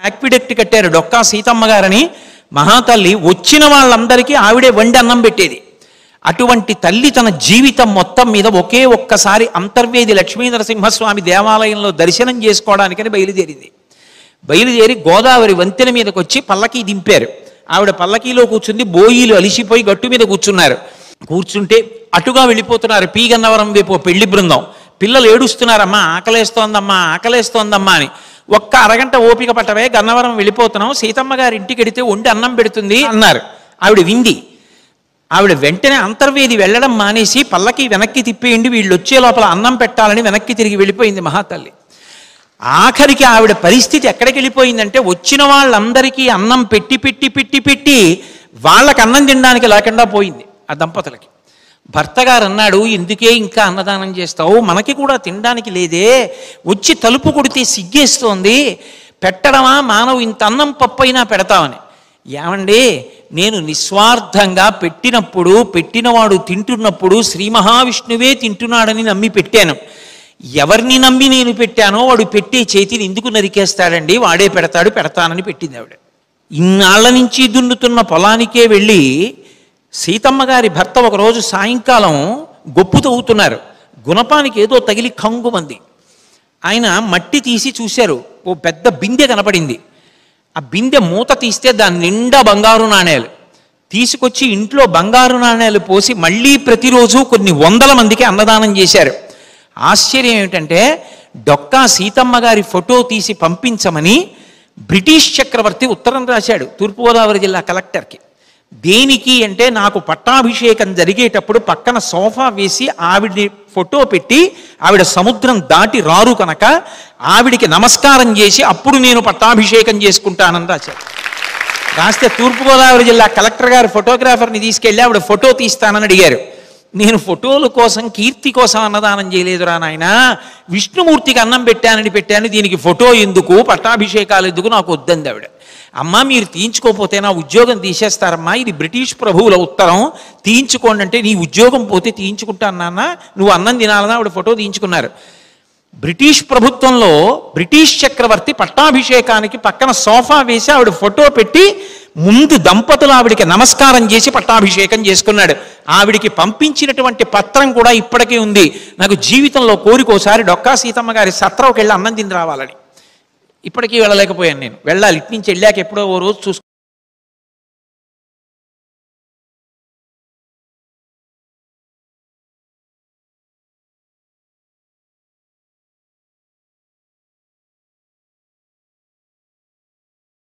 యాక్విడెక్ట్ కట్టారు డొక్కా సీతమ్మ గారని మహాతల్లి వచ్చిన వాళ్ళందరికీ ఆవిడే వండి అన్నం పెట్టేది అటువంటి తల్లి తన జీవితం మొత్తం మీద ఒకే ఒక్కసారి అంతర్వేది లక్ష్మీ నరసింహస్వామి దేవాలయంలో దర్శనం చేసుకోవడానికని బయలుదేరింది బయలుదేరి గోదావరి వంతెన మీదకి వచ్చి పల్లకీ దింపారు ఆవిడ పల్లకీలో కూర్చుంది బోయిలు అలిసిపోయి గట్టు మీద కూర్చున్నారు కూర్చుంటే అటుగా వెళ్ళిపోతున్నారు పీగన్నవరం వైపు ఓ పెళ్లి బృందం పిల్లలు ఏడుస్తున్నారమ్మా ఆకలేస్తోందమ్మా ఆకలేస్తోందమ్మా అని ఒక్క అరగంట ఓపిక పట్టవే గన్నవరం వెళ్ళిపోతున్నాం సీతమ్మ గారి ఇంటికి వెడితే వండి అన్నం పెడుతుంది అన్నారు ఆవిడ వింది ఆవిడ వెంటనే అంతర్వేది వెళ్ళడం మానేసి పల్లకి వెనక్కి తిప్పేయండి వీళ్ళు వచ్చే లోపల అన్నం పెట్టాలని వెనక్కి తిరిగి వెళ్ళిపోయింది మహాతల్లి ఆఖరికి ఆవిడ పరిస్థితి ఎక్కడికి వెళ్ళిపోయిందంటే వచ్చిన వాళ్ళందరికీ అన్నం పెట్టి పెట్టి పెట్టి పెట్టి వాళ్ళకి అన్నం తినడానికి లేకుండా పోయింది ఆ దంపతులకి భర్త గారు అన్నాడు ఎందుకే ఇంకా అన్నదానం చేస్తావు మనకి కూడా తినడానికి లేదే వచ్చి తలుపు కొడితే సిగ్గేస్తోంది పెట్టడమా మానవు ఇంత అన్నం పప్పు అయినా పెడతామని ఏమండి నేను నిస్వార్థంగా పెట్టినప్పుడు పెట్టినవాడు తింటున్నప్పుడు శ్రీ మహావిష్ణువే తింటున్నాడని నమ్మి పెట్టాను ఎవరిని నమ్మి నేను పెట్టానో వాడు పెట్టే చేతిని ఎందుకు నరికేస్తాడండి వాడే పెడతాడు పెడతానని పెట్టింది ఆవిడ ఇన్నాళ్ల నుంచి దున్నుతున్న పొలానికే వెళ్ళి సీతమ్మ గారి భర్త ఒకరోజు సాయంకాలం గొప్పు తవ్వుతున్నారు గుణపానికి ఏదో తగిలి కంగుమంది ఆయన మట్టి తీసి చూశారు ఓ పెద్ద బిందె కనపడింది ఆ బిందె మూత తీస్తే దాని నిండా బంగారు నాణేలు తీసుకొచ్చి ఇంట్లో బంగారు నాణేలు పోసి మళ్ళీ ప్రతిరోజు కొన్ని వందల మందికి అన్నదానం చేశారు ఆశ్చర్యం ఏమిటంటే డొక్కా సీతమ్మ గారి ఫోటో తీసి పంపించమని బ్రిటిష్ చక్రవర్తి ఉత్తరం రాశాడు తూర్పుగోదావరి జిల్లా కలెక్టర్కి దేనికి అంటే నాకు పట్టాభిషేకం జరిగేటప్పుడు పక్కన సోఫా వేసి ఆవిడ ఫోటో పెట్టి ఆవిడ సముద్రం దాటి రారు కనుక ఆవిడికి నమస్కారం చేసి అప్పుడు నేను పట్టాభిషేకం చేసుకుంటానని రాశారు రాస్తే తూర్పుగోదావరి జిల్లా కలెక్టర్ గారు ఫోటోగ్రాఫర్ని తీసుకెళ్ళి ఆవిడ ఫోటో తీస్తానని అడిగారు నేను ఫోటోల కోసం కీర్తి కోసం అన్నదానం చేయలేదురా నాయన విష్ణుమూర్తికి అన్నం పెట్టానని పెట్టాను దీనికి ఫోటో ఎందుకు పట్టాభిషేకాలు ఎందుకు నాకు వద్దంది ఆవిడ అమ్మా మీరు తీయించుకోకపోతే నా ఉద్యోగం తీసేస్తారమ్మా ఇది బ్రిటిష్ ప్రభువుల ఉత్తరం తీయించుకోండి అంటే నీ ఉద్యోగం పోతే తీయించుకుంటాను నాన్న నువ్వు అన్నం తినాలని ఆవిడ ఫోటో తీయించుకున్నారు బ్రిటిష్ ప్రభుత్వంలో బ్రిటిష్ చక్రవర్తి పట్టాభిషేకానికి పక్కన సోఫా వేసి ఆవిడ ఫోటో పెట్టి ముందు దంపతులు ఆవిడికి నమస్కారం చేసి పట్టాభిషేకం చేసుకున్నాడు ఆవిడికి పంపించినటువంటి పత్రం కూడా ఇప్పటికీ ఉంది నాకు జీవితంలో కోరికోసారి డొక్కా సీతమ్మ గారి సత్రంకి వెళ్ళి అన్నం తిని రావాలని ఇప్పటికీ వెళ్ళలేకపోయాను నేను వెళ్ళాలి ఇటు నుంచి వెళ్ళాక ఎప్పుడో ఓ రోజు చూసుకు